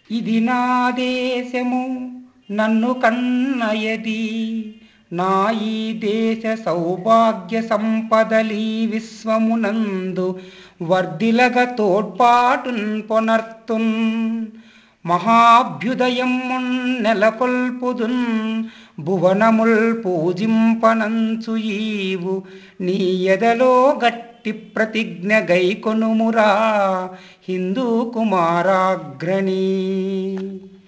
ఇది నా దేశము నన్ను కన్నయది నా ఈ దేశ సౌభాగ్య సంపదలీ విశ్వమునందు వర్ధిలగ తోడ్పాటున్ పొనర్తున్ మహాభ్యుదయం నెలకొల్పుదున్ భువనముల్ పూజింపనంచు ఈవు నీ ఎదలో గట్టి ప్రతిజ్ఞ గైకొనుమురా హిందూ కుమారాగ్రణి